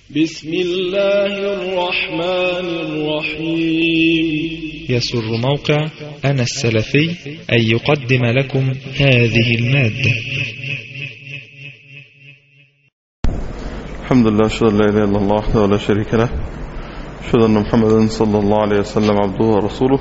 بسم الله الرحمن الرحيم يسر موقع أنا السلفي أن يقدم لكم هذه المادة الحمد لله أشهد أن لا إله إلا الله وحده ولا شريك له أشهد أن محمدا صلى الله عليه وسلم عبده ورسوله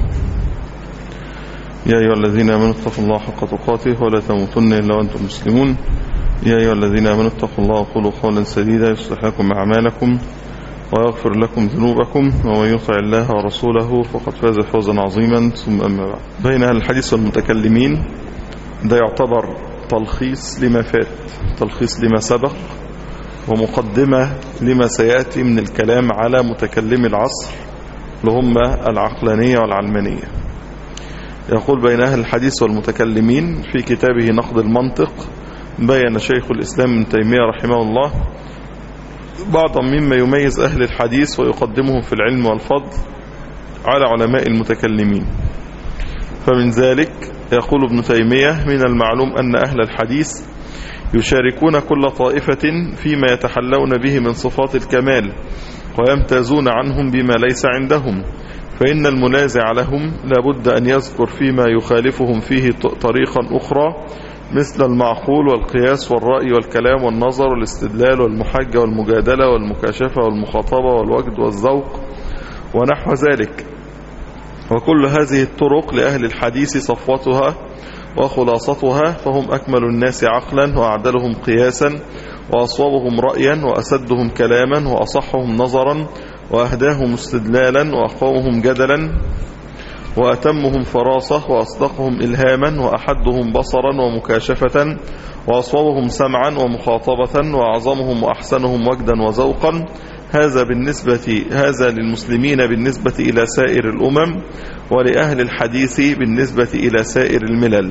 يا أيها الذين آمنوا اتقوا الله حق تقاته ولا تموتن إلا وأنتم مسلمون يا أيها الذين آمنوا اتقوا الله وقولوا قولا سديدا يصلح لكم أعمالكم ويغفر لكم ذنوبكم ومن يطع الله ورسوله فقد فاز فوزا عظيما ثم أما بعد بين أهل الحديث والمتكلمين ده يعتبر تلخيص لما فات تلخيص لما سبق ومقدمة لما سيأتي من الكلام على متكلم العصر لهم العقلانية والعلمانية يقول بين أهل الحديث والمتكلمين في كتابه نقد المنطق بين شيخ الإسلام ابن تيمية رحمه الله بعضا مما يميز أهل الحديث ويقدمهم في العلم والفضل على علماء المتكلمين فمن ذلك يقول ابن تيمية من المعلوم أن أهل الحديث يشاركون كل طائفة فيما يتحلون به من صفات الكمال ويمتازون عنهم بما ليس عندهم فإن المنازع لهم لابد أن يذكر فيما يخالفهم فيه طريقا أخرى مثل المعقول والقياس والرأي والكلام والنظر والاستدلال والمحجة والمجادلة والمكاشفة والمخاطبة والوجد والذوق ونحو ذلك وكل هذه الطرق لأهل الحديث صفوتها وخلاصتها فهم أكمل الناس عقلا وأعدلهم قياسا وأصوبهم رأيا وأسدهم كلاما وأصحهم نظرا وأهداهم استدلالا وأقومهم جدلا وأتمهم فراسة وأصدقهم إلهاما وأحدهم بصرا ومكاشفة وأصوبهم سمعا ومخاطبة وأعظمهم وأحسنهم وجدا وذوقا هذا بالنسبة هذا للمسلمين بالنسبة إلى سائر الأمم ولأهل الحديث بالنسبة إلى سائر الملل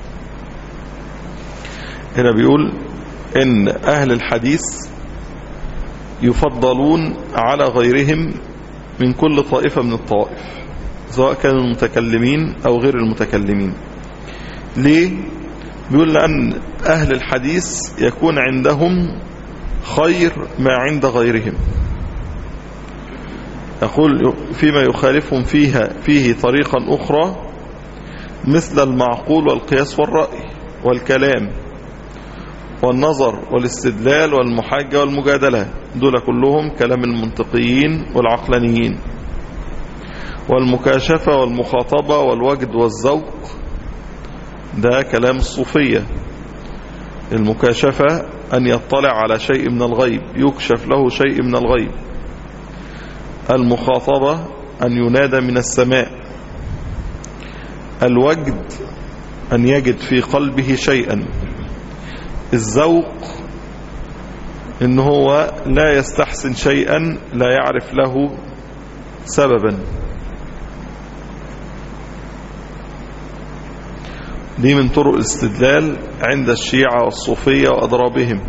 هنا بيقول إن أهل الحديث يفضلون على غيرهم من كل طائفة من الطوائف سواء كانوا المتكلمين أو غير المتكلمين ليه؟ بيقول لأن أهل الحديث يكون عندهم خير ما عند غيرهم يقول فيما يخالفهم فيها فيه طريقا أخرى مثل المعقول والقياس والرأي والكلام والنظر والاستدلال والمحاجة والمجادلة دول كلهم كلام المنطقيين والعقلانيين والمكاشفة والمخاطبة والوجد والذوق ده كلام الصوفية المكاشفة أن يطلع على شيء من الغيب يكشف له شيء من الغيب المخاطبة أن ينادى من السماء الوجد أن يجد في قلبه شيئا الذوق إن هو لا يستحسن شيئا لا يعرف له سببا دي من طرق الاستدلال عند الشيعة والصوفية وأضرابهم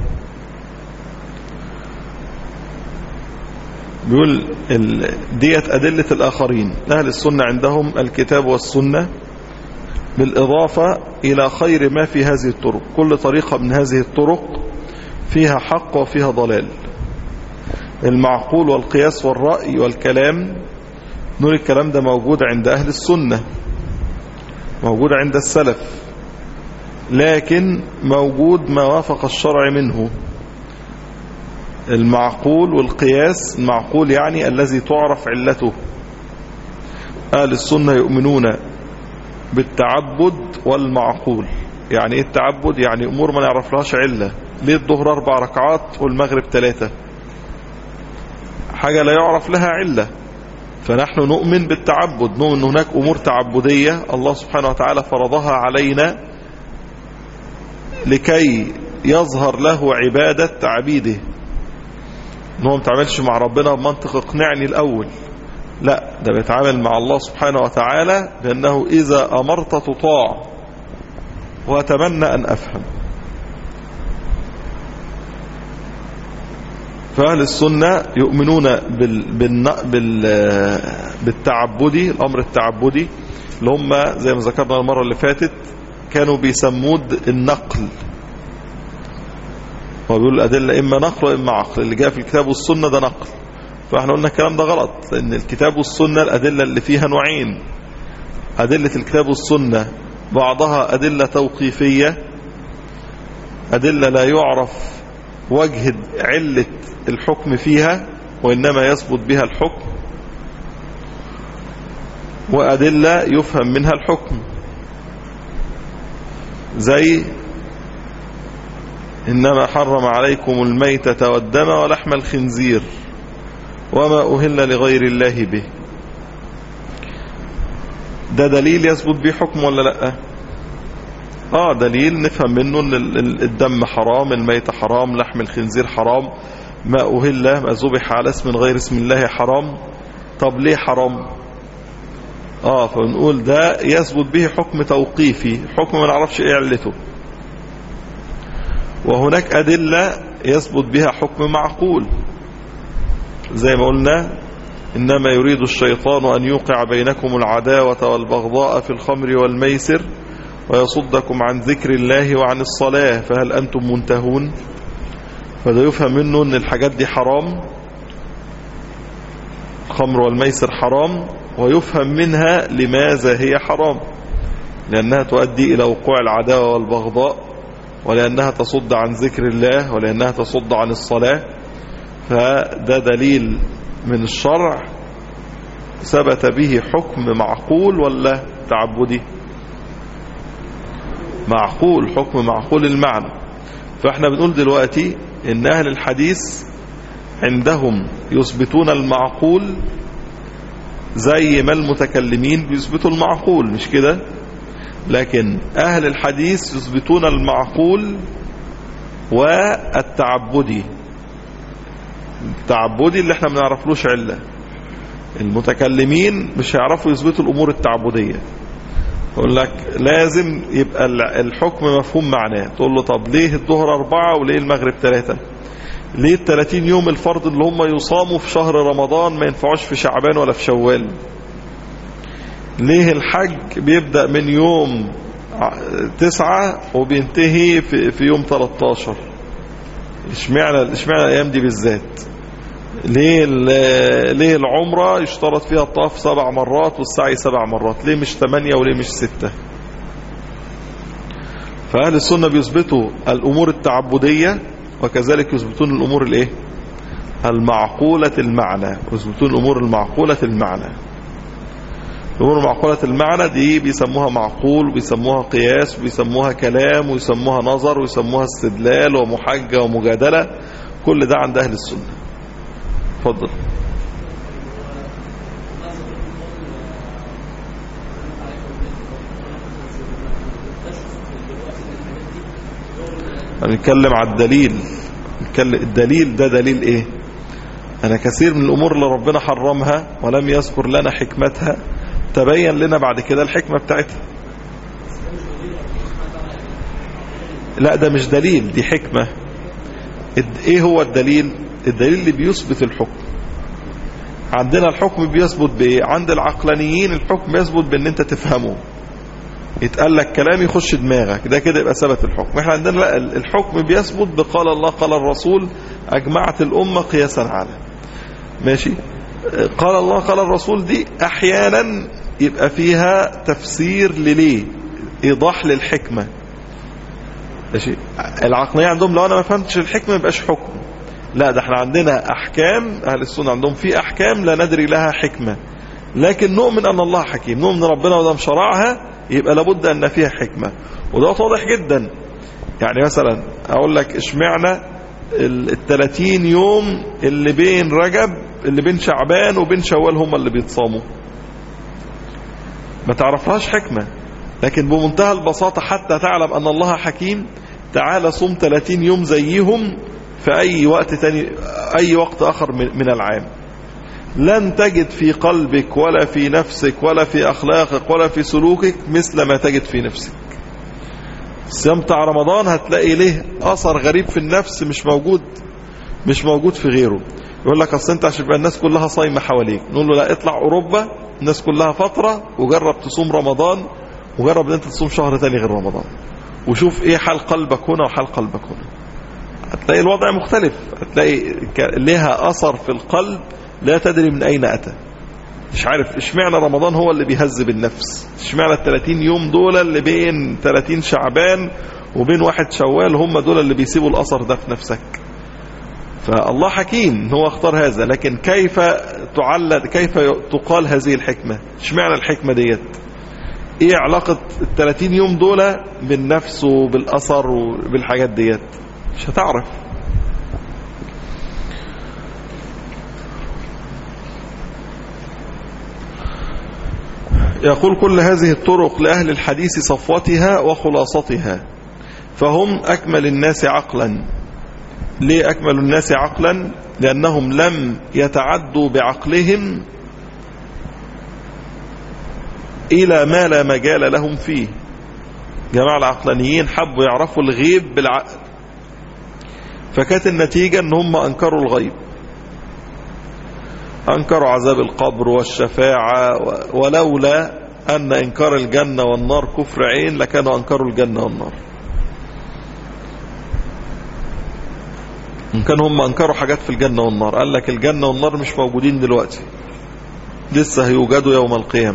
بيقول ديت أدلة الآخرين أهل السنة عندهم الكتاب والسنة بالإضافة إلى خير ما في هذه الطرق كل طريقة من هذه الطرق فيها حق وفيها ضلال المعقول والقياس والرأي والكلام نقول الكلام ده موجود عند أهل السنة موجود عند السلف لكن موجود ما وافق الشرع منه المعقول والقياس المعقول يعني الذي تعرف علته أهل السنة يؤمنون بالتعبد والمعقول يعني ايه التعبد يعني امور ما نعرف لهاش علة ليه الظهر اربع ركعات والمغرب ثلاثة حاجة لا يعرف لها علة فنحن نؤمن بالتعبد نؤمن أن هناك أمور تعبدية الله سبحانه وتعالى فرضها علينا لكي يظهر له عبادة عبيده ان هو ما بيتعاملش مع ربنا بمنطق اقنعني الأول لا ده بيتعامل مع الله سبحانه وتعالى بأنه إذا أمرت تطاع وأتمنى أن أفهم فأهل السنة يؤمنون بال بال بال بالتعبدي الأمر التعبدي اللي هم زي ما ذكرنا المرة اللي فاتت كانوا بيسموه النقل هو بيقول الأدلة إما نقل وإما عقل اللي جاء في الكتاب والسنة ده نقل فاحنا قلنا الكلام ده غلط لأن الكتاب والسنة الأدلة اللي فيها نوعين أدلة الكتاب والسنة بعضها أدلة توقيفية أدلة لا يعرف وجه علة الحكم فيها وإنما يثبت بها الحكم وأدلة يفهم منها الحكم زي إنما حرم عليكم الميتة والدم ولحم الخنزير وما أهل لغير الله به ده دليل يثبت به حكم ولا لا اه دليل نفهم منه ان الدم حرام الميت حرام لحم الخنزير حرام ما أهل ما ذبح على اسم غير اسم الله حرام طب ليه حرام اه فنقول ده يثبت به حكم توقيفي حكم ما نعرفش ايه علته وهناك أدلة يثبت بها حكم معقول زي ما قلنا إنما يريد الشيطان أن يوقع بينكم العداوة والبغضاء في الخمر والميسر ويصدكم عن ذكر الله وعن الصلاة فهل أنتم منتهون فده يفهم منه أن الحاجات دي حرام الخمر والميسر حرام ويفهم منها لماذا هي حرام لأنها تؤدي إلى وقوع العداوة والبغضاء ولأنها تصد عن ذكر الله ولأنها تصد عن الصلاة فده دليل من الشرع ثبت به حكم معقول ولا تعبدي معقول حكم معقول المعنى فاحنا بنقول دلوقتي ان اهل الحديث عندهم يثبتون المعقول زي ما المتكلمين بيثبتوا المعقول مش كده لكن اهل الحديث يثبتون المعقول والتعبدي التعبدي اللي احنا ما نعرفلوش عله المتكلمين مش هيعرفوا يثبتوا الامور التعبديه يقول لك لازم يبقى الحكم مفهوم معناه تقول له طب ليه الظهر أربعة وليه المغرب ثلاثة ليه الثلاثين يوم الفرض اللي هم يصاموا في شهر رمضان ما ينفعوش في شعبان ولا في شوال ليه الحج بيبدأ من يوم تسعة وبينتهي في, في يوم 13 اشمعنى اشمعنى الايام دي بالذات ليه ليه العمرة يشترط فيها الطواف سبع مرات والسعي سبع مرات ليه مش ثمانية وليه مش ستة فأهل السنة بيثبتوا الأمور التعبدية وكذلك يثبتون الأمور الايه المعقولة المعنى يثبتون الأمور المعقولة المعنى الأمور المعقولة المعنى دي بيسموها معقول وبيسموها قياس وبيسموها كلام ويسموها نظر ويسموها استدلال ومحجة ومجادلة كل ده عند أهل السنة اتفضل هنتكلم على الدليل الدليل ده دليل ايه انا كثير من الامور اللي ربنا حرمها ولم يذكر لنا حكمتها تبين لنا بعد كده الحكمة بتاعتها لا ده مش دليل دي حكمة ايه هو الدليل الدليل اللي بيثبت الحكم عندنا الحكم بيثبت بايه عند العقلانيين الحكم يثبت بان انت تفهمه يتقال لك كلام يخش دماغك ده كده يبقى ثبت الحكم احنا عندنا لا الحكم بيثبت بقال الله قال الرسول اجمعت الامه قياسا على ماشي قال الله قال الرسول دي احيانا يبقى فيها تفسير لليه ايضاح للحكمه ماشي العقليه عندهم لو انا ما فهمتش الحكمه ما يبقاش حكم لا ده احنا عندنا احكام اهل السنه عندهم في احكام لا ندري لها حكمه لكن نؤمن ان الله حكيم نؤمن ربنا ودام شرعها يبقى لابد ان فيها حكمه وده واضح جدا يعني مثلا اقول لك اشمعنى ال 30 يوم اللي بين رجب اللي بين شعبان وبين شوال هم اللي بيتصاموا ما تعرفهاش حكمة لكن بمنتهى البساطة حتى تعلم أن الله حكيم تعالى صوم 30 يوم زيهم في أي وقت تاني أي وقت آخر من العام لن تجد في قلبك ولا في نفسك ولا في أخلاقك ولا في سلوكك مثل ما تجد في نفسك الصيام بتاع رمضان هتلاقي له أثر غريب في النفس مش موجود مش موجود في غيره يقول لك اصل انت عشان يبقى الناس كلها صايمه حواليك نقول له لا اطلع اوروبا الناس كلها فتره وجرب تصوم رمضان وجرب ان انت تصوم شهر تاني غير رمضان وشوف ايه حال قلبك هنا وحال قلبك هنا هتلاقي الوضع مختلف هتلاقي لها أثر في القلب لا تدري من أين أتى مش عارف اشمعنى رمضان هو اللي بيهذب النفس اشمعنى ال 30 يوم دول اللي بين 30 شعبان وبين واحد شوال هم دول اللي بيسيبوا الأثر ده في نفسك فالله حكيم هو اختار هذا لكن كيف تعلد كيف تقال هذه الحكمة اشمعنى الحكمة ديت ايه علاقة ال 30 يوم دول بالنفس وبالأثر وبالحاجات ديت مش هتعرف يقول كل هذه الطرق لأهل الحديث صفوتها وخلاصتها فهم أكمل الناس عقلا ليه أكمل الناس عقلا لأنهم لم يتعدوا بعقلهم إلى ما لا مجال لهم فيه جماعة العقلانيين حبوا يعرفوا الغيب بالعقل فكانت النتيجة ان هم انكروا الغيب انكروا عذاب القبر والشفاعة ولولا ان انكار الجنة والنار كفر عين لكانوا انكروا الجنة والنار ان كانوا هم انكروا حاجات في الجنة والنار قال لك الجنة والنار مش موجودين دلوقتي لسه هيوجدوا يوم القيامة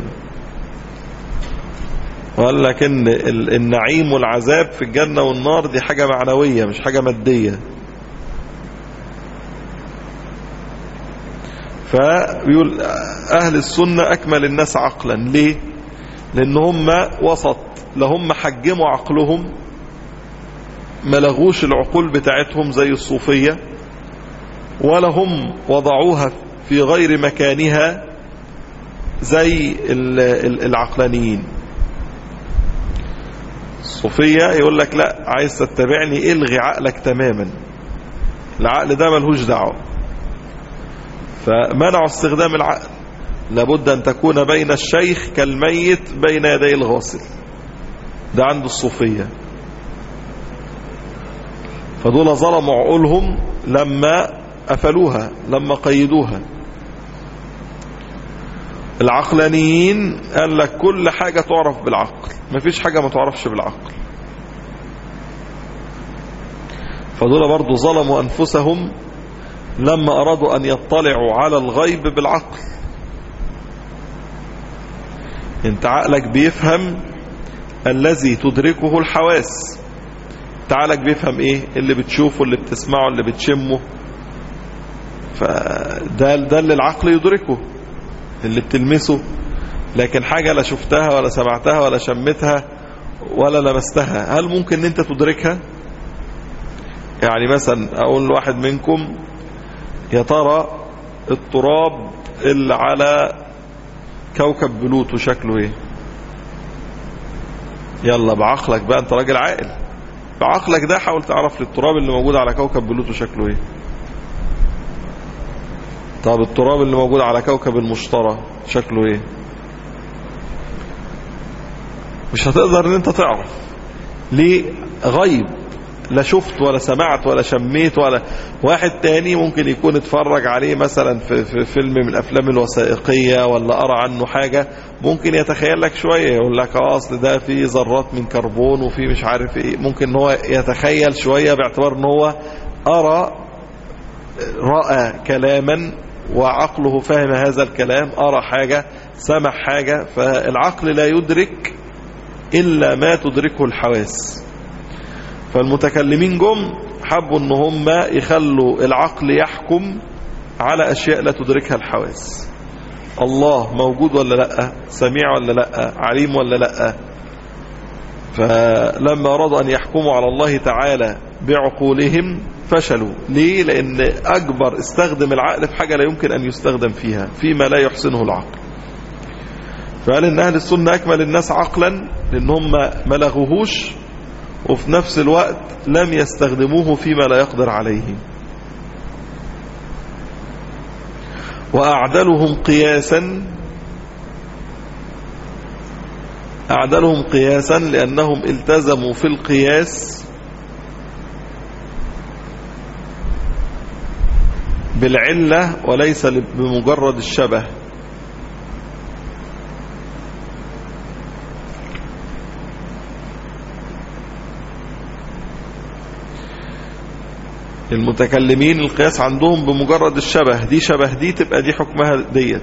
وقال لك ان النعيم والعذاب في الجنة والنار دي حاجة معنوية مش حاجة مادية فبيقول أهل السنة أكمل الناس عقلا ليه لأن هم وسط لهم حجموا عقلهم ما لغوش العقول بتاعتهم زي الصوفية ولا هم وضعوها في غير مكانها زي العقلانيين الصوفية يقول لك لا عايز تتبعني الغي عقلك تماما العقل ده ملهوش دعوه فمنعوا استخدام العقل لابد أن تكون بين الشيخ كالميت بين يدي الغاسل ده عند الصوفية فدول ظلموا عقولهم لما قفلوها لما قيدوها العقلانيين قال لك كل حاجة تعرف بالعقل مفيش حاجة ما تعرفش بالعقل فدول برضو ظلموا أنفسهم لما أرادوا أن يطلعوا على الغيب بالعقل انت عقلك بيفهم الذي تدركه الحواس انت عقلك بيفهم ايه اللي بتشوفه اللي بتسمعه اللي بتشمه فده ده اللي العقل يدركه اللي بتلمسه لكن حاجة لا شفتها ولا سمعتها ولا شمتها ولا لمستها هل ممكن ان انت تدركها يعني مثلا اقول لواحد منكم يا ترى التراب اللي على كوكب بلوتو شكله ايه يلا بعقلك بقى انت راجل عاقل بعقلك ده حاول تعرف لي التراب اللي موجود على كوكب بلوتو شكله ايه طب التراب اللي موجود على كوكب المشتري شكله ايه مش هتقدر ان انت تعرف ليه غيب لا شفت ولا سمعت ولا شميت ولا واحد تاني ممكن يكون اتفرج عليه مثلا في, في فيلم من الافلام الوثائقية ولا قرا عنه حاجة ممكن يتخيل لك شوية يقول لك اه اصل ده في ذرات من كربون وفي مش عارف ايه ممكن ان هو يتخيل شوية باعتبار ان هو ارى رأى كلاما وعقله فهم هذا الكلام أرى حاجة سمع حاجة فالعقل لا يدرك إلا ما تدركه الحواس فالمتكلمين جم حبوا ان هم يخلوا العقل يحكم على أشياء لا تدركها الحواس الله موجود ولا لا سميع ولا لا عليم ولا لا فلما أرادوا أن يحكموا على الله تعالى بعقولهم فشلوا ليه لأن أكبر استخدم العقل في حاجة لا يمكن أن يستخدم فيها فيما لا يحسنه العقل فقال إن أهل السنة أكمل الناس عقلا لأن هم ما لغوهوش وفي نفس الوقت لم يستخدموه فيما لا يقدر عليه وأعدلهم قياسا أعدلهم قياسا لأنهم التزموا في القياس بالعلة وليس بمجرد الشبه المتكلمين القياس عندهم بمجرد الشبه دي شبه دي تبقى دي حكمها ديت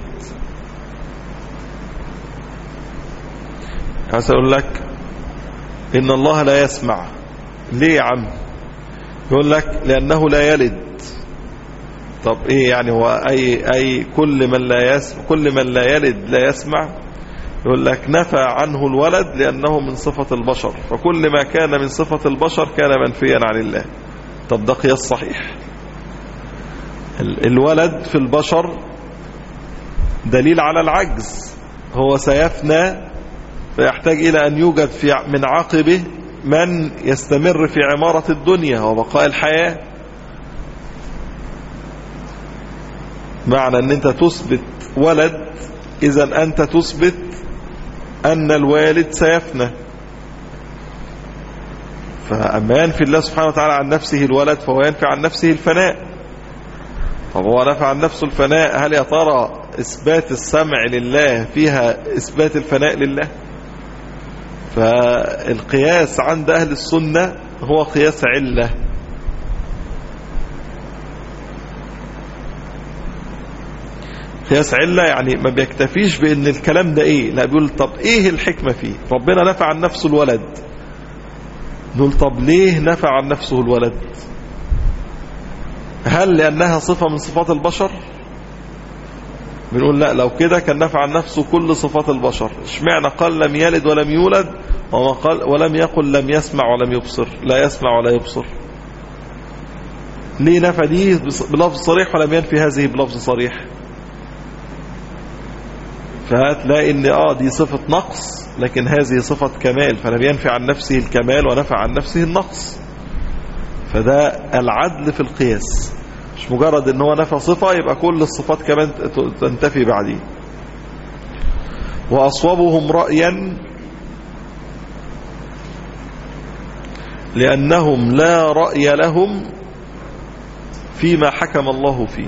عايز اقول لك ان الله لا يسمع ليه يا عم يقول لك لانه لا يلد طب ايه يعني هو اي اي كل من لا يسمع كل من لا يلد لا يسمع يقول لك نفى عنه الولد لانه من صفة البشر فكل ما كان من صفة البشر كان منفيا عن الله طب ده قياس صحيح الولد في البشر دليل على العجز هو سيفنى فيحتاج إلى أن يوجد في من عقبه من يستمر في عمارة الدنيا وبقاء الحياة معنى أن أنت تثبت ولد إذا أنت تثبت أن الوالد سيفنى فأما ينفي الله سبحانه وتعالى عن نفسه الولد فهو ينفي عن نفسه الفناء طب هو نفى عن نفسه الفناء هل يا ترى إثبات السمع لله فيها إثبات الفناء لله فالقياس عند أهل السنة هو قياس علة قياس علة يعني ما بيكتفيش بأن الكلام ده إيه لا بيقول طب إيه الحكمة فيه ربنا نفى عن نفسه الولد نقول طب ليه نفى عن نفسه الولد هل لأنها صفة من صفات البشر بنقول لا لو كده كان نفى عن نفسه كل صفات البشر اشمعنى قال لم يلد ولم يولد وما قال ولم يقل لم يسمع ولم يبصر لا يسمع ولا يبصر ليه نفى دي بلفظ صريح ولم ينفي هذه بلفظ صريح فهتلاقي ان اه دي صفة نقص لكن هذه صفة كمال فلم ينفي عن نفسه الكمال ونفى عن نفسه النقص فده العدل في القياس مش مجرد ان هو نفى صفة يبقى كل الصفات كمان تنتفي بعديه وأصوبهم رأيا لأنهم لا رأي لهم فيما حكم الله فيه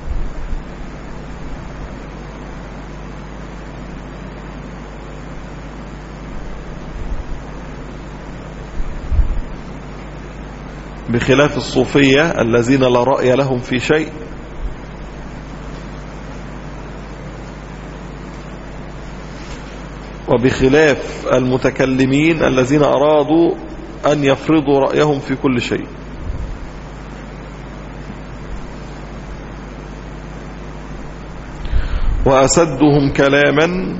بخلاف الصوفية الذين لا رأي لهم في شيء وبخلاف المتكلمين الذين أرادوا أن يفرضوا رأيهم في كل شيء وأسدهم كلاما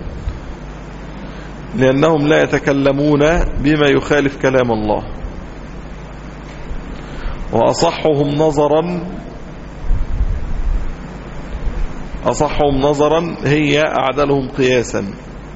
لأنهم لا يتكلمون بما يخالف كلام الله وأصحهم نظرا أصحهم نظرا هي أعدلهم قياسا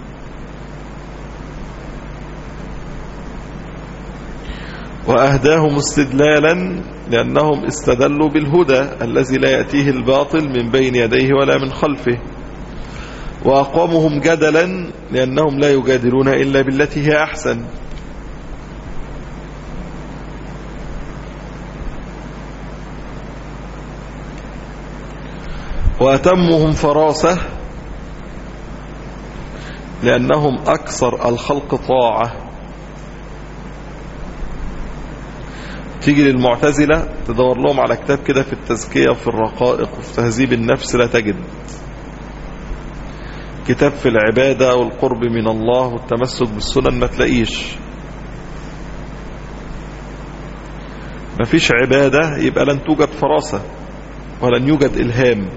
وأهداهم استدلالا لأنهم استدلوا بالهدى الذي لا يأتيه الباطل من بين يديه ولا من خلفه وأقومهم جدلا لأنهم لا يجادلون إلا بالتي هي أحسن وأتمهم فراسة لأنهم أكثر الخلق طاعة تيجي للمعتزلة تدور لهم على كتاب كده في التزكية وفي الرقائق وفي تهذيب النفس لا تجد كتاب في العبادة والقرب من الله والتمسك بالسنن ما تلاقيش ما فيش عبادة يبقى لن توجد فراسة ولن يوجد إلهام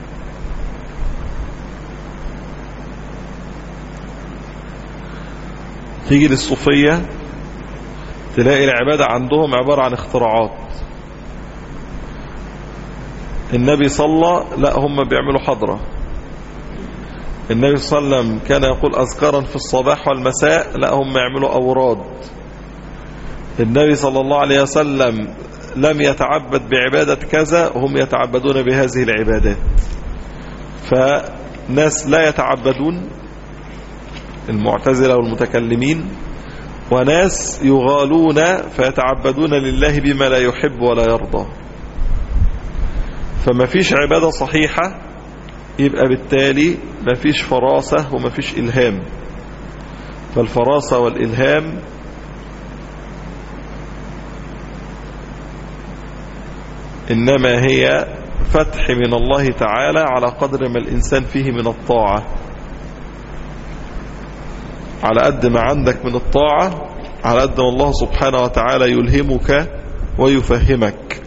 تيجي للصوفية تلاقي العبادة عندهم عبارة عن اختراعات النبي صلى لا هم بيعملوا حضرة النبي صلى الله عليه وسلم كان يقول أذكارا في الصباح والمساء لا هم يعملوا أوراد النبي صلى الله عليه وسلم لم يتعبد بعبادة كذا هم يتعبدون بهذه العبادات فناس لا يتعبدون المعتزلة والمتكلمين وناس يغالون فيتعبدون لله بما لا يحب ولا يرضى فما فيش عبادة صحيحة يبقى بالتالي ما فيش فراسة وما فيش إلهام فالفراسة والإلهام إنما هي فتح من الله تعالى على قدر ما الإنسان فيه من الطاعة على قد ما عندك من الطاعة على قد ما الله سبحانه وتعالى يلهمك ويفهمك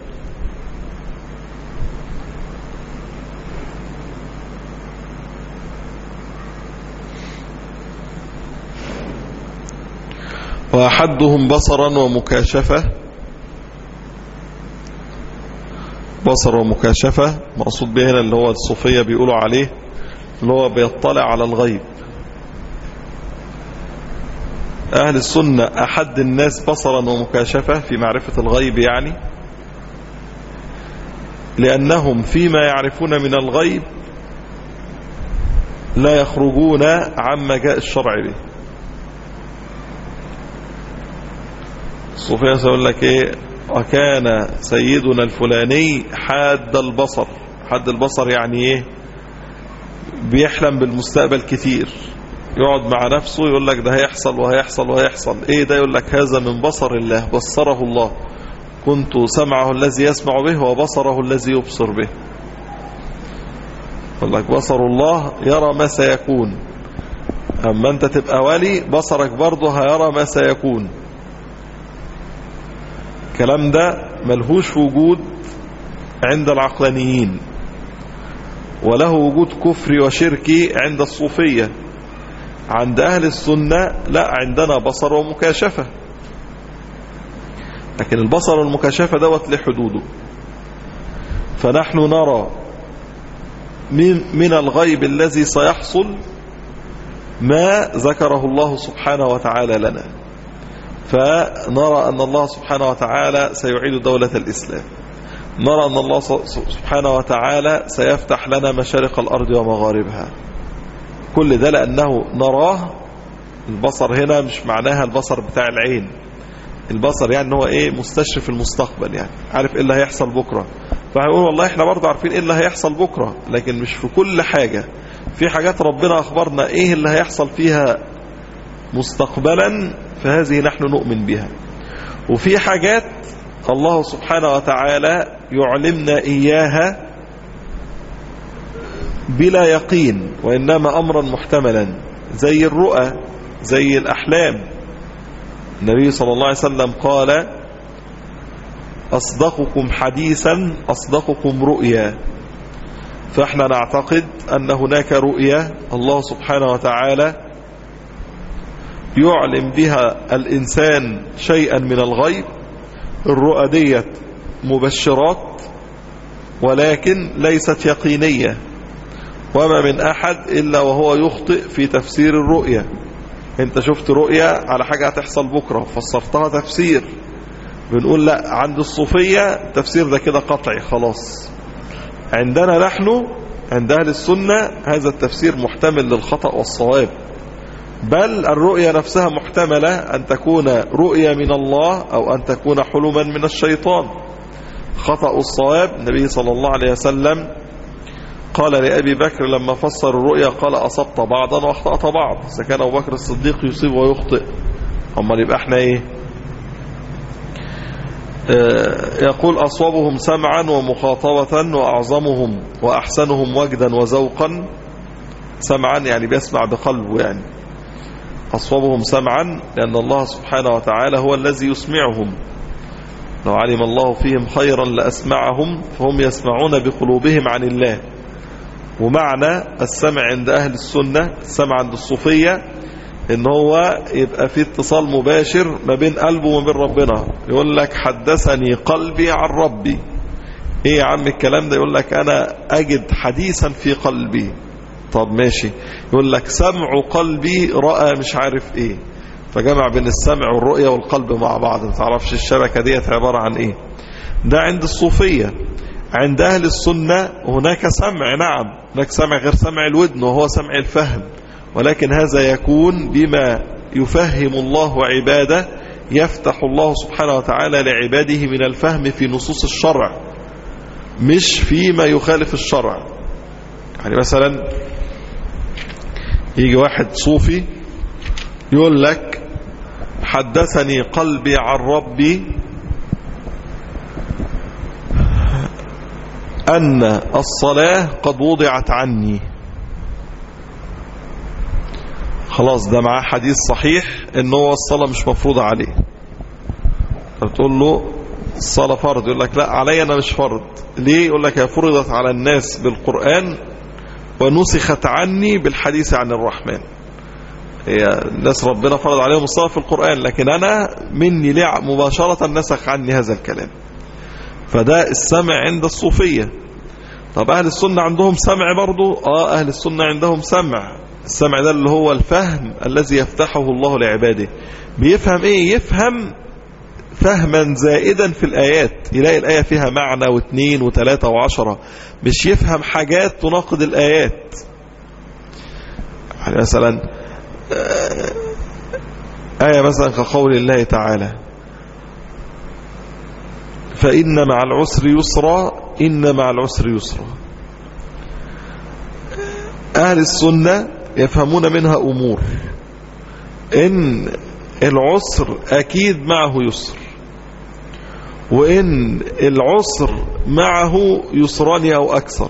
وأحدهم بصرا ومكاشفة بصر ومكاشفة مقصود به هنا اللي هو الصوفية بيقولوا عليه اللي هو بيطلع على الغيب أهل السنة أحد الناس بصرا ومكاشفة في معرفة الغيب يعني لأنهم فيما يعرفون من الغيب لا يخرجون عما جاء الشرع به الصوفية سيقول لك ايه وكان سيدنا الفلاني حاد البصر حاد البصر يعني ايه بيحلم بالمستقبل كتير يقعد مع نفسه يقول لك ده هيحصل وهيحصل وهيحصل ايه ده يقول لك هذا من بصر الله بصره الله كنت سمعه الذي يسمع به وبصره الذي يبصر به يقول لك بصر الله يرى ما سيكون اما انت تبقى ولي بصرك برضه هيرى ما سيكون الكلام ده ملهوش وجود عند العقلانيين وله وجود كفري وشركي عند الصوفية عند أهل السنة لا عندنا بصر ومكاشفة لكن البصر والمكاشفة دوت له حدوده فنحن نرى من, من الغيب الذي سيحصل ما ذكره الله سبحانه وتعالى لنا فنرى أن الله سبحانه وتعالى سيعيد دولة الإسلام نرى أن الله سبحانه وتعالى سيفتح لنا مشارق الأرض ومغاربها كل ده لأنه نراه البصر هنا مش معناها البصر بتاع العين البصر يعني هو ايه مستشرف المستقبل يعني عارف ايه اللي هيحصل بكرة فهيقول والله احنا برضه عارفين ايه اللي هيحصل بكرة لكن مش في كل حاجة في حاجات ربنا اخبرنا ايه اللي هيحصل فيها مستقبلا فهذه نحن نؤمن بها وفي حاجات الله سبحانه وتعالى يعلمنا إياها بلا يقين وإنما أمرا محتملا زي الرؤى زي الأحلام النبي صلى الله عليه وسلم قال أصدقكم حديثا أصدقكم رؤيا فإحنا نعتقد أن هناك رؤيا الله سبحانه وتعالى يعلم بها الإنسان شيئا من الغيب الرؤى ديت مبشرات ولكن ليست يقينية وما من أحد إلا وهو يخطئ في تفسير الرؤية انت شفت رؤية على حاجة هتحصل بكرة فسرتها تفسير بنقول لا عند الصوفية التفسير ده كده قطعي خلاص عندنا نحن عند أهل السنة هذا التفسير محتمل للخطأ والصواب بل الرؤية نفسها محتملة أن تكون رؤية من الله أو أن تكون حلما من الشيطان خطأ الصواب النبي صلى الله عليه وسلم قال لأبي بكر لما فسر الرؤيا قال أصبت بعضا وأخطأت بعض إذا كان أبو بكر الصديق يصيب ويخطئ أما يبقى احنا إيه يقول أصوبهم سمعا ومخاطبة وأعظمهم وأحسنهم وجدا وذوقا سمعا يعني بيسمع بقلبه يعني أصوبهم سمعا لأن الله سبحانه وتعالى هو الذي يسمعهم لو علم الله فيهم خيرا لأسمعهم فهم يسمعون بقلوبهم عن الله ومعنى السمع عند أهل السنة السمع عند الصوفية ان هو يبقى في اتصال مباشر ما بين قلبه وما بين ربنا يقول لك حدثني قلبي عن ربي ايه يا عم الكلام ده يقول لك انا اجد حديثا في قلبي طب ماشي يقول لك سمع قلبي رأى مش عارف ايه فجمع بين السمع والرؤية والقلب مع بعض ما تعرفش الشبكة ديت عبارة عن ايه ده عند الصوفية عند أهل السنة هناك سمع نعم هناك سمع غير سمع الودن وهو سمع الفهم ولكن هذا يكون بما يفهم الله عباده يفتح الله سبحانه وتعالى لعباده من الفهم في نصوص الشرع مش فيما يخالف الشرع يعني مثلا يجي واحد صوفي يقول لك حدثني قلبي عن ربي أن الصلاة قد وضعت عني خلاص ده معاه حديث صحيح ان هو الصلاة مش مفروضة عليه فتقول له الصلاة فرض يقول لك لا علي أنا مش فرض ليه يقول لك هي فرضت على الناس بالقرآن ونسخت عني بالحديث عن الرحمن هي الناس ربنا فرض عليهم الصلاة في القرآن لكن أنا مني لع مباشرة نسخ عني هذا الكلام فده السمع عند الصوفية طب أهل السنة عندهم سمع برضو آه أهل السنة عندهم سمع السمع ده اللي هو الفهم الذي يفتحه الله لعباده بيفهم ايه يفهم فهما زائدا في الآيات يلاقي الآية فيها معنى واثنين وثلاثة وعشرة مش يفهم حاجات تناقض الآيات يعني مثلا آية مثلا كقول الله تعالى فإن مع العسر يسرا إن مع العسر يسرا أهل السنة يفهمون منها أمور إن العسر أكيد معه يسر وإن العسر معه يسران أو أكثر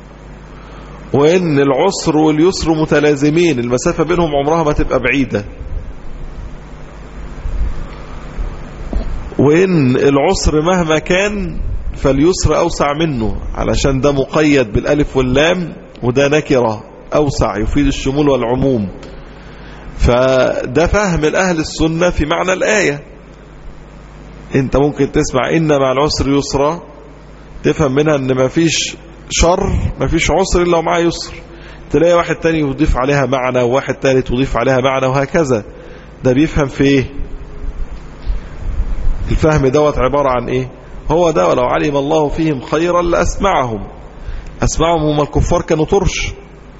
وإن العسر واليسر متلازمين المسافة بينهم عمرها ما تبقى بعيدة وإن العسر مهما كان فاليسر أوسع منه علشان ده مقيد بالألف واللام وده نكرة أوسع يفيد الشمول والعموم فده فهم الأهل السنة في معنى الآية انت ممكن تسمع إن مع العسر يسرا تفهم منها ان ما فيش شر ما فيش عسر إلا ومعاه يسر تلاقي واحد تاني يضيف عليها معنى وواحد تالت يضيف عليها معنى وهكذا ده بيفهم في ايه الفهم دوت عبارة عن ايه هو ده ولو علم الله فيهم خيرا لأسمعهم أسمعهم هم الكفار كانوا طرش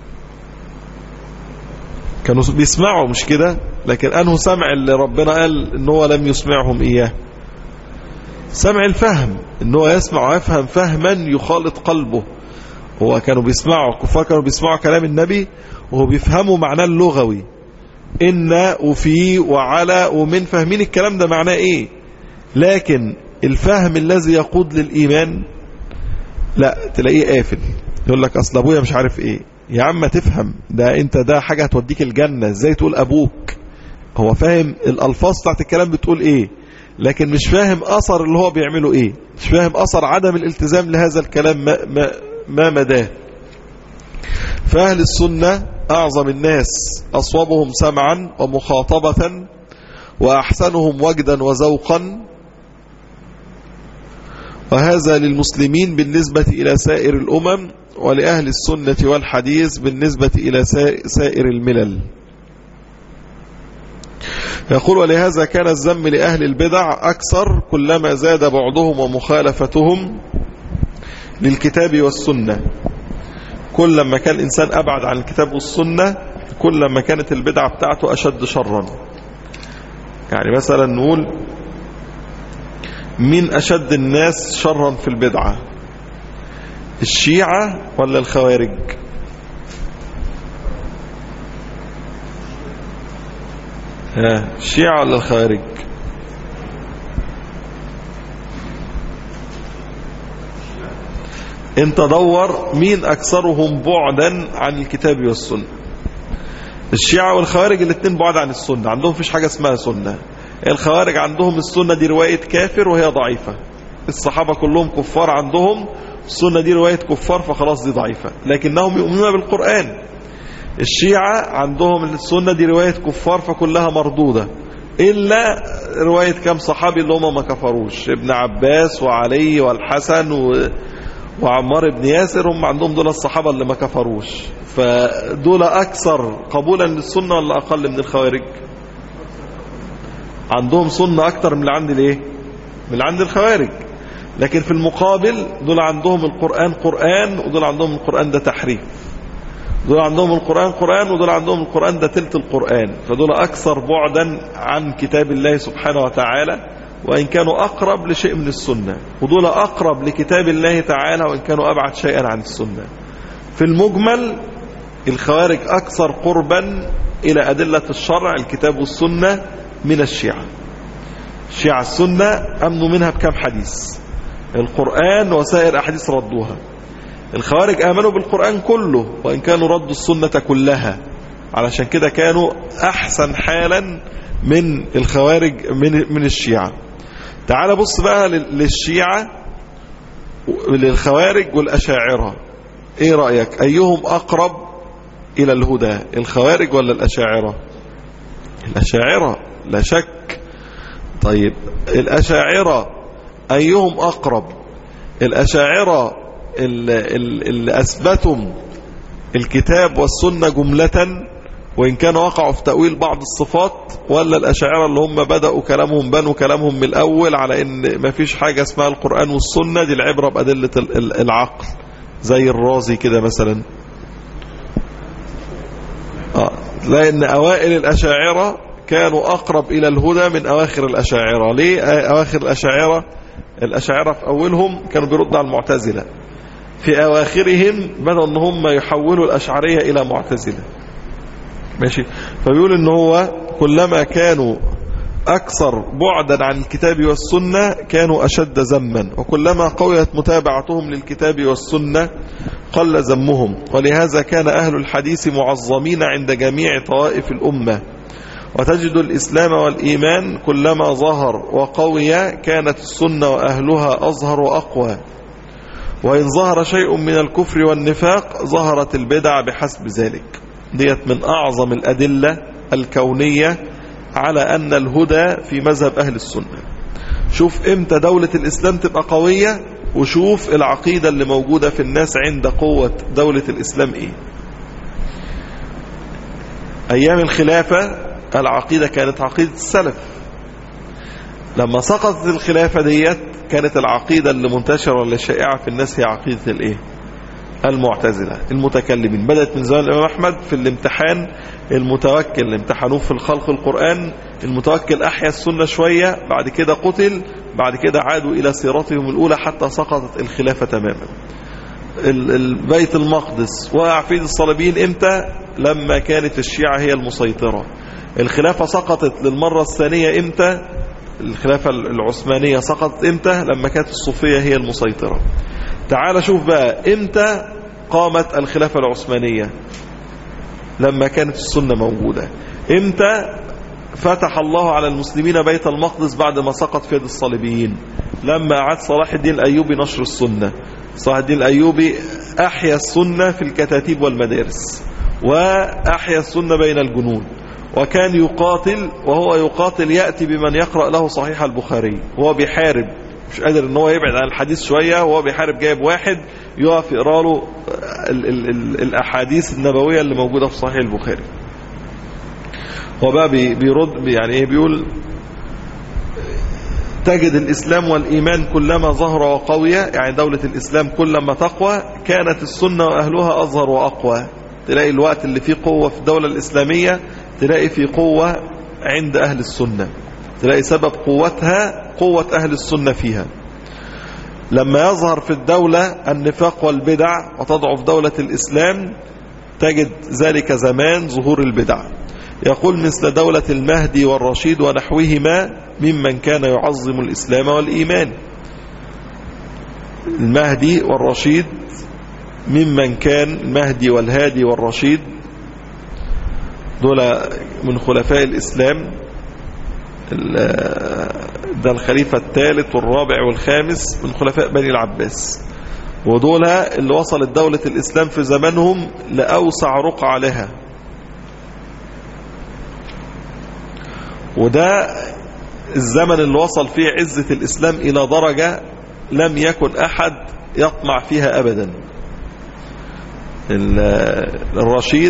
كانوا بيسمعوا مش كده لكن أنه سمع اللي ربنا قال ان هو لم يسمعهم إياه سمع الفهم ان هو يسمع ويفهم فهما يخالط قلبه هو كانوا بيسمعوا الكفار كانوا بيسمعوا كلام النبي وهو بيفهموا معناه اللغوي إن وفي وعلى ومن فاهمين الكلام ده معناه ايه لكن الفهم الذي يقود للإيمان لا تلاقيه قافل يقول لك أصل أبويا مش عارف إيه يا عم تفهم ده أنت ده حاجة هتوديك الجنة إزاي تقول أبوك هو فاهم الألفاظ بتاعت الكلام بتقول إيه لكن مش فاهم أثر اللي هو بيعمله إيه مش فاهم أثر عدم الالتزام لهذا الكلام ما, ما, ما مداه فأهل السنة أعظم الناس أصوبهم سمعا ومخاطبة وأحسنهم وجدا وذوقا وهذا للمسلمين بالنسبة إلى سائر الأمم ولأهل السنة والحديث بالنسبة إلى سائر الملل يقول ولهذا كان الذم لأهل البدع أكثر كلما زاد بعضهم ومخالفتهم للكتاب والسنة كلما كان الإنسان أبعد عن الكتاب والسنة كلما كانت البدعة بتاعته أشد شرا يعني مثلا نقول مين أشد الناس شرا في البدعة الشيعة ولا الخوارج ها الشيعة ولا الخوارج انت دور مين اكثرهم بعدا عن الكتاب والسنة الشيعة والخوارج الاثنين بعد عن السنة عندهم فيش حاجة اسمها سنة الخوارج عندهم السنة دي رواية كافر وهي ضعيفة الصحابة كلهم كفار عندهم السنة دي رواية كفار فخلاص دي ضعيفة لكنهم يؤمنون بالقرآن الشيعة عندهم السنة دي رواية كفار فكلها مردودة إلا رواية كم صحابي اللي هم ما كفروش ابن عباس وعلي والحسن و... وعمار بن ياسر هم عندهم دول الصحابة اللي ما كفروش فدول أكثر قبولا للسنة ولا أقل من الخوارج عندهم سنة أكتر من اللي عند الايه من اللي عند الخوارج لكن في المقابل دول عندهم القرآن قرآن ودول عندهم القرآن ده تحريف دول عندهم القرآن قرآن ودول عندهم القرآن ده تلت القرآن فدول أكثر بعدا عن كتاب الله سبحانه وتعالى وإن كانوا أقرب لشيء من السنة ودول أقرب لكتاب الله تعالى وإن كانوا أبعد شيئا عن السنة في المجمل الخوارج أكثر قربا إلى أدلة الشرع الكتاب والسنة من الشيعة الشيعة السنة أمنوا منها بكم حديث القرآن وسائر أحاديث ردوها الخوارج آمنوا بالقرآن كله وإن كانوا ردوا السنة كلها علشان كده كانوا أحسن حالا من الخوارج من من الشيعة تعال بص بقى للشيعة للخوارج والأشاعرة ايه رأيك ايهم اقرب الى الهدى الخوارج ولا الاشاعرة الاشاعرة لا شك طيب الاشاعرة ايهم اقرب الاشاعرة اللي اثبتم الكتاب والسنة جملة وإن كانوا وقعوا في تأويل بعض الصفات ولا الأشاعرة اللي هم بدأوا كلامهم بنوا كلامهم من الأول على إن ما فيش حاجة اسمها القرآن والسنة دي العبرة بأدلة العقل زي الرازي كده مثلا آه. لأن أوائل الأشاعرة كانوا أقرب إلى الهدى من أواخر الأشاعرة ليه أواخر الأشاعرة الأشاعرة في أولهم كانوا بيردوا على المعتزلة في أواخرهم بدأوا أن هم يحولوا الأشعرية إلى معتزلة ماشي فبيقول ان هو كلما كانوا أكثر بعدا عن الكتاب والسنة كانوا أشد ذما وكلما قويت متابعتهم للكتاب والسنة قل ذمهم ولهذا كان أهل الحديث معظمين عند جميع طوائف الأمة وتجد الإسلام والإيمان كلما ظهر وقوي كانت السنة وأهلها أظهر وأقوى وإن ظهر شيء من الكفر والنفاق ظهرت البدع بحسب ذلك ديت من أعظم الأدلة الكونية على أن الهدى في مذهب أهل السنة شوف إمتى دولة الإسلام تبقى قوية وشوف العقيدة اللي موجودة في الناس عند قوة دولة الإسلام إيه أيام الخلافة العقيدة كانت عقيدة السلف لما سقطت الخلافة ديت كانت العقيدة اللي منتشرة واللي شائعة في الناس هي عقيدة الإيه المعتزلة المتكلمين بدأت من زمان الإمام أحمد في الامتحان المتوكل اللي امتحنوه في الخلق القرآن المتوكل أحيا السنة شوية بعد كده قتل بعد كده عادوا إلى سيرتهم الأولى حتى سقطت الخلافة تماما البيت المقدس وقع في الصليبيين امتى لما كانت الشيعة هي المسيطرة الخلافة سقطت للمرة الثانية امتى الخلافة العثمانية سقطت امتى لما كانت الصوفية هي المسيطرة تعال شوف بقى امتى قامت الخلافة العثمانية لما كانت السنة موجودة امتى فتح الله على المسلمين بيت المقدس بعد ما سقط في يد الصليبيين لما أعاد صلاح الدين الأيوبي نشر السنة صلاح الدين الأيوبي أحيا السنة في الكتاتيب والمدارس وأحيا السنة بين الجنود وكان يقاتل وهو يقاتل يأتي بمن يقرأ له صحيح البخاري وهو بيحارب مش قادر ان هو يبعد عن الحديث شوية وهو بيحارب جايب واحد يقف يقرا له ال ال ال الاحاديث النبوية اللي موجودة في صحيح البخاري هو بقى بيرد يعني ايه بيقول تجد الإسلام والإيمان كلما ظهر وقوية يعني دولة الإسلام كلما تقوى كانت السنة وأهلها أظهر وأقوى تلاقي الوقت اللي فيه قوة في الدولة الإسلامية تلاقي فيه قوة عند أهل السنة تلاقي سبب قوتها قوة أهل السنة فيها لما يظهر في الدولة النفاق والبدع وتضعف دولة الإسلام تجد ذلك زمان ظهور البدع يقول مثل دولة المهدي والرشيد ونحوهما ممن كان يعظم الإسلام والإيمان المهدي والرشيد ممن كان المهدي والهادي والرشيد دول من خلفاء الإسلام ده الخليفة الثالث والرابع والخامس من خلفاء بني العباس ودول اللي وصلت دولة الإسلام في زمانهم لأوسع رقعة لها وده الزمن اللي وصل فيه عزة الإسلام إلى درجة لم يكن أحد يطمع فيها أبدا الرشيد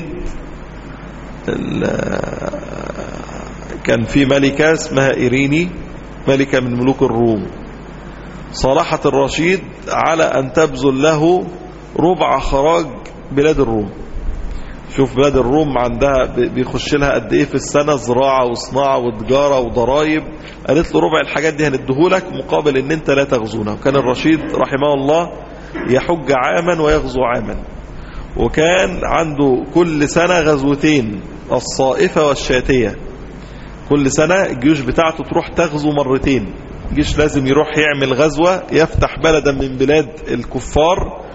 كان في ملكة اسمها إيريني ملكة من ملوك الروم صالحت الرشيد على أن تبذل له ربع خراج بلاد الروم شوف بلاد الروم عندها بيخش لها قد ايه في السنة زراعة وصناعة وتجارة وضرايب قالت له ربع الحاجات دي هندهولك مقابل ان انت لا تغزونا وكان الرشيد رحمه الله يحج عاما ويغزو عاما وكان عنده كل سنة غزوتين الصائفة والشاتية كل سنة الجيوش بتاعته تروح تغزو مرتين الجيش لازم يروح يعمل غزوة يفتح بلدا من بلاد الكفار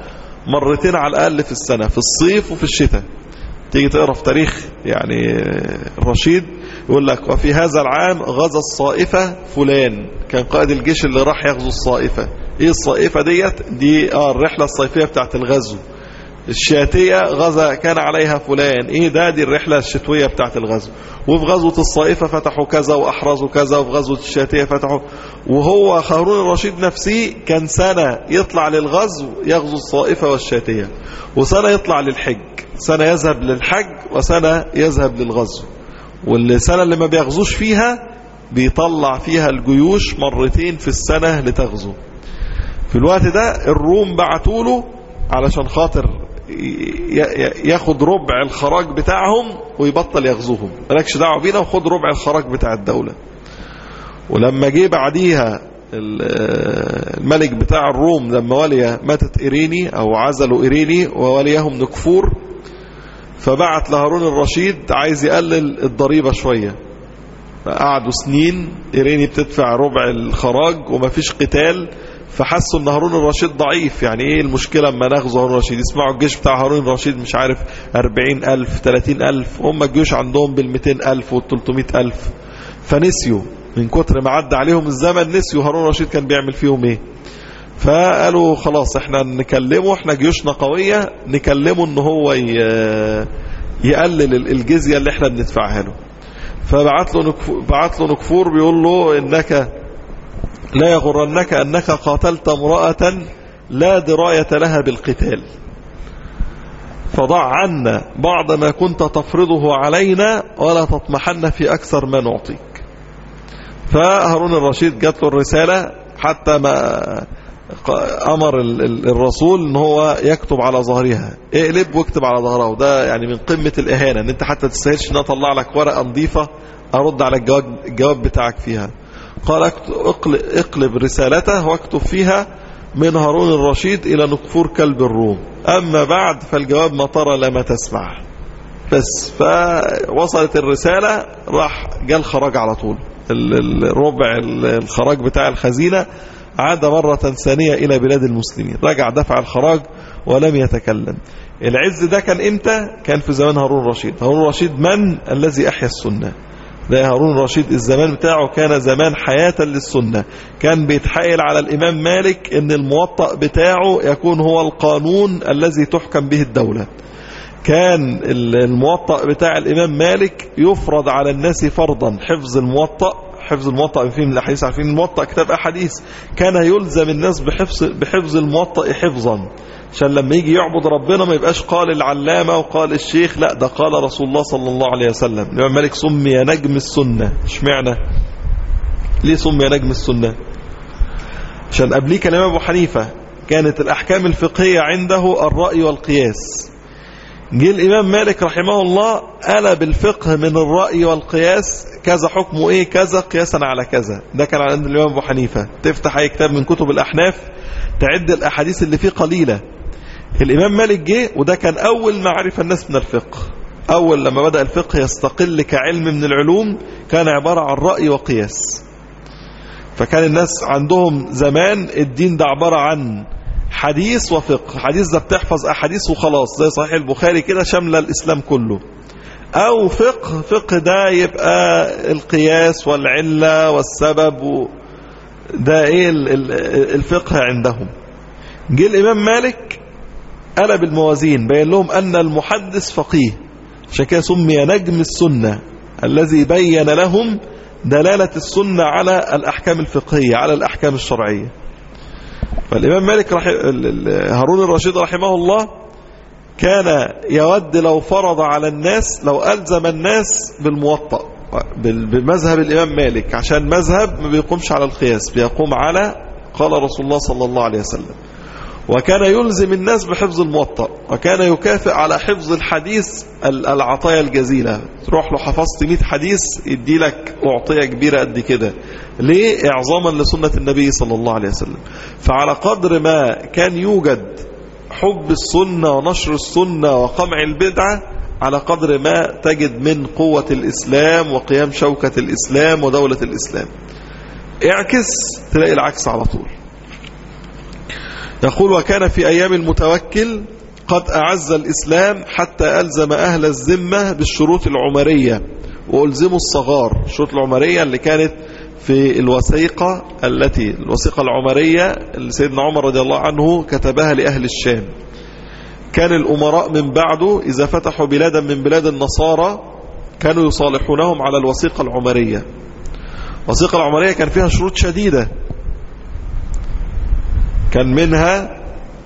مرتين على الأقل في السنة في الصيف وفي الشتاء تيجي تقرأ في تاريخ يعني الرشيد يقول لك وفي هذا العام غزا الصائفة فلان كان قائد الجيش اللي راح يغزو الصائفة ايه الصائفة ديت دي اه الرحلة الصيفية بتاعت الغزو الشاتية غزا كان عليها فلان ايه ده دي الرحلة الشتوية بتاعت الغزو وفي غزوة الصائفة فتحوا كذا واحرزوا كذا وفي غزوة الشاتية فتحوا وهو هارون الرشيد نفسه كان سنة يطلع للغزو يغزو الصائفة والشاتية وسنة يطلع للحج سنة يذهب للحج وسنة يذهب للغزو والسنة اللي ما بيغزوش فيها بيطلع فيها الجيوش مرتين في السنة لتغزو في الوقت ده الروم بعتوا له علشان خاطر ياخد ربع الخراج بتاعهم ويبطل يغزوهم مالكش دعوه بينا وخد ربع الخراج بتاع الدولة ولما جه بعديها الملك بتاع الروم لما ولي ماتت إيريني أو عزلوا إيريني ووليهم نكفور فبعت لهارون الرشيد عايز يقلل الضريبة شوية قعدوا سنين إيريني بتدفع ربع الخراج ومفيش قتال فحسوا ان هارون الرشيد ضعيف يعني ايه المشكلة اما ناخذ هارون الرشيد يسمعوا الجيش بتاع هارون الرشيد مش عارف 40 ألف 30 ألف هم الجيوش عندهم بال 200 ألف وال 300 ألف فنسيوا من كتر ما عدى عليهم الزمن نسيوا هارون الرشيد كان بيعمل فيهم ايه فقالوا خلاص احنا نكلمه احنا جيوشنا قوية نكلمه ان هو يقلل الجزية اللي احنا بندفعها له فبعت له نكفور, بعت له نكفور بيقول له انك لا يغرنك أنك قاتلت امرأة لا دراية لها بالقتال فضع عنا بعض ما كنت تفرضه علينا ولا تطمحن في أكثر ما نعطيك فهارون الرشيد جات له الرسالة حتى ما أمر الرسول ان هو يكتب على ظهرها اقلب واكتب على ظهرها وده يعني من قمة الإهانة ان انت حتى تستاهلش ان اطلع لك ورقة نظيفة ارد على الجواب, الجواب بتاعك فيها قال اقلب رسالته واكتب فيها من هارون الرشيد إلى نكفور كلب الروم أما بعد فالجواب ما ترى لما تسمع بس فوصلت الرسالة راح جاء الخراج على طول الربع الخراج بتاع الخزينة عاد مرة ثانية إلى بلاد المسلمين رجع دفع الخراج ولم يتكلم العز ده كان إمتى كان في زمان هارون الرشيد هارون الرشيد من الذي أحيا السنة ده هارون الرشيد الزمان بتاعه كان زمان حياة للسنة كان بيتحايل على الإمام مالك ان الموطأ بتاعه يكون هو القانون الذي تحكم به الدولة كان الموطأ بتاع الإمام مالك يفرض على الناس فرضا حفظ الموطأ حفظ الموطأ فيه من الأحاديث عارفين الموطأ كتاب أحاديث كان يلزم الناس بحفظ, بحفظ الموطأ حفظا عشان لما يجي يعبد ربنا ما يبقاش قال العلامة وقال الشيخ لا ده قال رسول الله صلى الله عليه وسلم الإمام مالك سمي نجم السنة اشمعنى ليه سمي نجم السنة عشان قبليه كان الإمام أبو حنيفة كانت الأحكام الفقهية عنده الرأي والقياس جه الإمام مالك رحمه الله قلب الفقه من الرأي والقياس كذا حكمه إيه كذا قياسا على كذا ده كان عند الإمام أبو حنيفة تفتح أي كتاب من كتب الأحناف تعد الأحاديث اللي فيه قليلة الإمام مالك جه وده كان أول ما عرف الناس من الفقه أول لما بدأ الفقه يستقل كعلم من العلوم كان عبارة عن رأي وقياس فكان الناس عندهم زمان الدين ده عبارة عن حديث وفقه حديث ده بتحفظ أحاديث وخلاص زي صحيح البخاري كده شاملة الإسلام كله أو فقه فقه ده يبقى القياس والعلة والسبب و ده إيه الفقه عندهم جه الإمام مالك قلب الموازين بين لهم أن المحدث فقيه عشان كده سمي نجم السنة الذي بين لهم دلالة السنة على الأحكام الفقهية على الأحكام الشرعية فالإمام مالك رح... هارون الرشيد رحمه الله كان يود لو فرض على الناس لو ألزم الناس بالموطأ بمذهب الإمام مالك عشان مذهب ما بيقومش على القياس بيقوم على قال رسول الله صلى الله عليه وسلم وكان يلزم الناس بحفظ الموطأ وكان يكافئ على حفظ الحديث العطايا الجزيلة تروح له حفظت 100 حديث يدي لك أعطية كبيرة قد كده ليه إعظاما لسنة النبي صلى الله عليه وسلم فعلى قدر ما كان يوجد حب السنة ونشر السنة وقمع البدعة على قدر ما تجد من قوة الإسلام وقيام شوكة الإسلام ودولة الإسلام اعكس تلاقي العكس على طول يقول وكان في أيام المتوكل قد أعز الإسلام حتى ألزم أهل الذمة بالشروط العمرية وألزموا الصغار الشروط العمرية اللي كانت في الوثيقة التي الوثيقة العمرية اللي سيدنا عمر رضي الله عنه كتبها لأهل الشام كان الأمراء من بعده إذا فتحوا بلادا من بلاد النصارى كانوا يصالحونهم على الوثيقة العمرية الوثيقة العمرية كان فيها شروط شديدة كان منها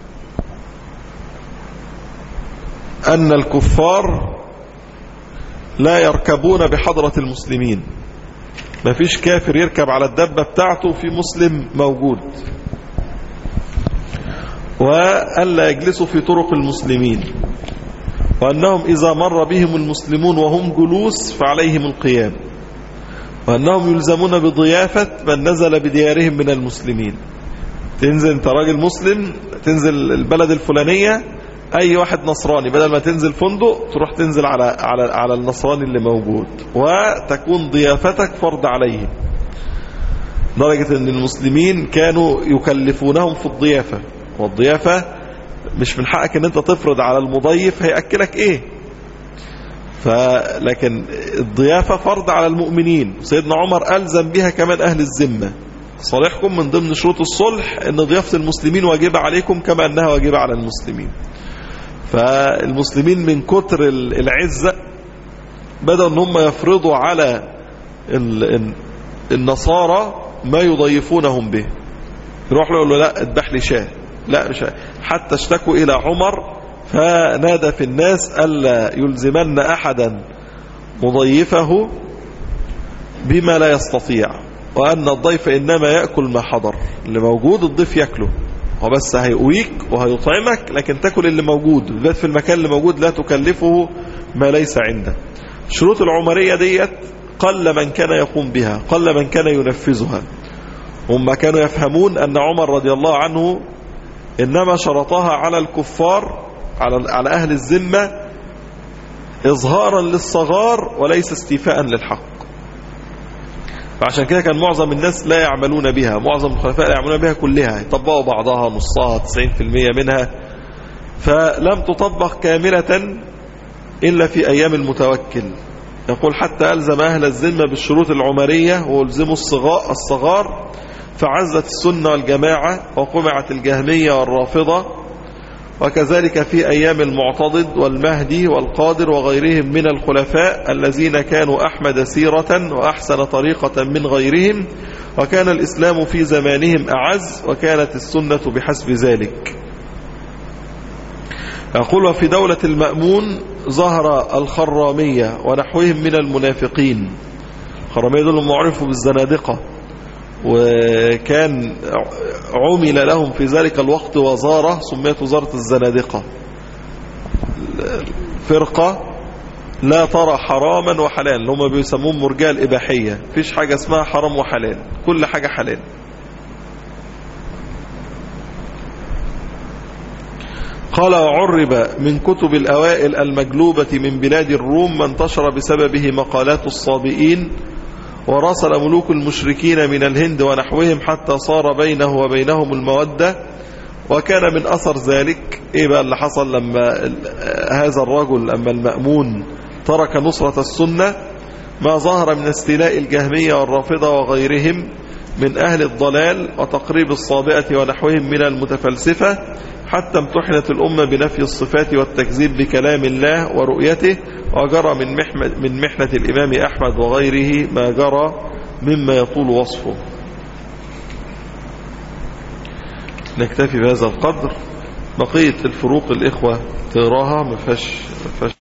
أن الكفار لا يركبون بحضرة المسلمين ما فيش كافر يركب على الدبة بتاعته في مسلم موجود وألا يجلسوا في طرق المسلمين وأنهم إذا مر بهم المسلمون وهم جلوس فعليهم القيام وأنهم يلزمون بضيافة من نزل بديارهم من المسلمين تنزل انت راجل مسلم تنزل البلد الفلانية اي واحد نصراني بدل ما تنزل فندق تروح تنزل على على على النصراني اللي موجود وتكون ضيافتك فرض عليه درجة ان المسلمين كانوا يكلفونهم في الضيافة والضيافة مش من حقك ان انت تفرض على المضيف هيأكلك ايه فلكن الضيافة فرض على المؤمنين سيدنا عمر ألزم بها كمان أهل الذمة صالحكم من ضمن شروط الصلح ان ضيافة المسلمين واجبة عليكم كما انها واجبة على المسلمين فالمسلمين من كتر العزة بدأوا ان هم يفرضوا على النصارى ما يضيفونهم به يروح له يقول له لا اذبح لي شاه لا مش حتى اشتكوا الى عمر فنادى في الناس الا يلزمن احدا مضيفه بما لا يستطيع وأن الضيف إنما يأكل ما حضر اللي موجود الضيف يأكله هو بس هيقويك وهيطعمك لكن تأكل اللي موجود بالذات في المكان اللي موجود لا تكلفه ما ليس عنده الشروط العمرية ديت قل من كان يقوم بها قل من كان ينفذها هم كانوا يفهمون أن عمر رضي الله عنه إنما شرطها على الكفار على على أهل الذمة إظهارا للصغار وليس استيفاء للحق فعشان كده كان معظم الناس لا يعملون بها معظم الخلفاء لا يعملون بها كلها يطبقوا بعضها نصها 90% منها فلم تطبق كاملة إلا في أيام المتوكل يقول حتى ألزم أهل الذمة بالشروط العمرية والزموا الصغار, الصغار فعزت السنة والجماعة وقمعت الجهمية والرافضة وكذلك في أيام المعتضد والمهدي والقادر وغيرهم من الخلفاء الذين كانوا أحمد سيرة وأحسن طريقة من غيرهم وكان الإسلام في زمانهم أعز وكانت السنة بحسب ذلك يقول وفي دولة المأمون ظهر الخرامية ونحوهم من المنافقين الخرامية دول معرفوا بالزنادقة وكان عمل لهم في ذلك الوقت وزارة سميت وزارة الزنادقة فرقة لا ترى حراما وحلال اللي هم بيسموهم مرجاة الإباحية فيش حاجة اسمها حرام وحلال كل حاجة حلال قال وعرب من كتب الأوائل المجلوبة من بلاد الروم ما انتشر بسببه مقالات الصابئين وراسل ملوك المشركين من الهند ونحوهم حتى صار بينه وبينهم المودة وكان من أثر ذلك إيه بقى اللي حصل لما هذا الرجل أما المأمون ترك نصرة السنة ما ظهر من استيلاء الجهمية والرافضة وغيرهم من أهل الضلال وتقريب الصابئة ونحوهم من المتفلسفة حتى امتحنت الأمة بنفي الصفات والتكذيب بكلام الله ورؤيته وجرى من محنة, من محنة الإمام أحمد وغيره ما جرى مما يطول وصفه نكتفي بهذا القدر بقية الفروق الإخوة تراها مفش, مفش